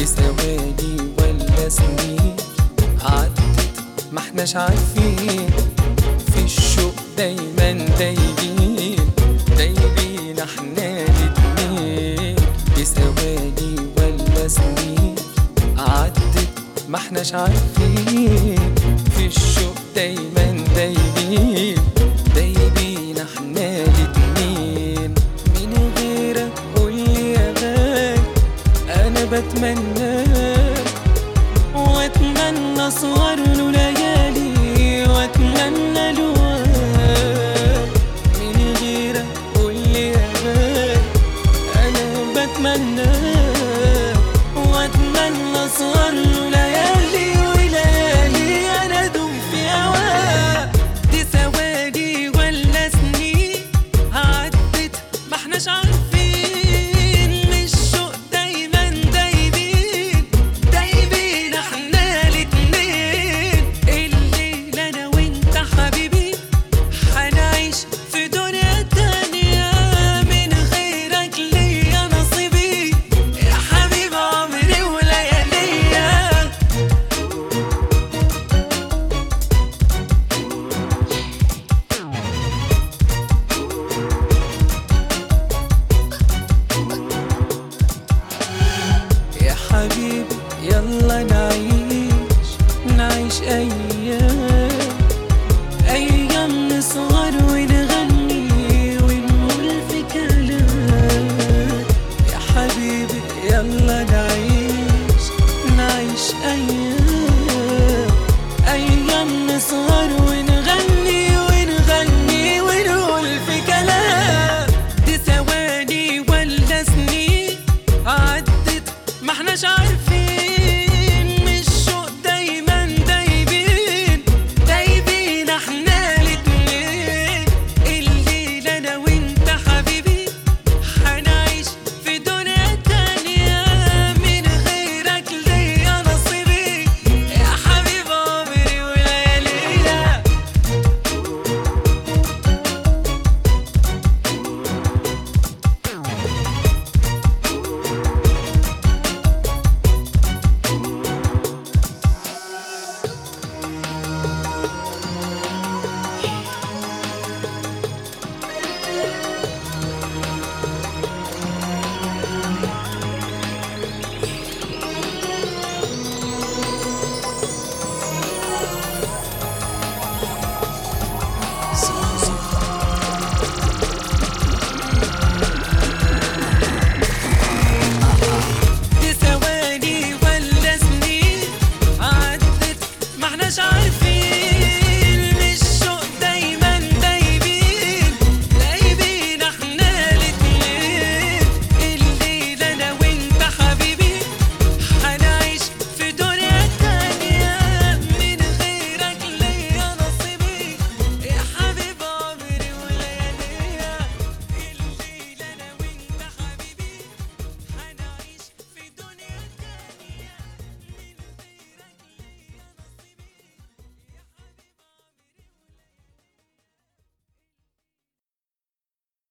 دي ثواني ولا سنين عدت ما احناش عارفين في الشوق دايما دايبين دايبين احنا الاتنين دي ثواني ولا سنين عدت ما احناش عارفين في الشوق دايما دايبين دايبين احنا الاتنين من غيرك قولي يا غالي انا بتمناك واتمنى اسهر له ليالي واتمنى له من غيرك قولي يا غالي انا بتمنى واتمنى اسهر له ليالي وليالي انا ادوم في هواك دي ثواني ولا سنين عدت ما احناش عارفين الشوق دايما دايبين دايبين احنا الاتنين الليل انا وانت حبيبي حنعيش في دنيا تانية من غيرك ليا نصيبي يا حبيب عمري ولياليا يا حبيبي يلا نعيش نعيش أيام أيام نسهر ونغني ونقول في كلام يا حبيبي يلا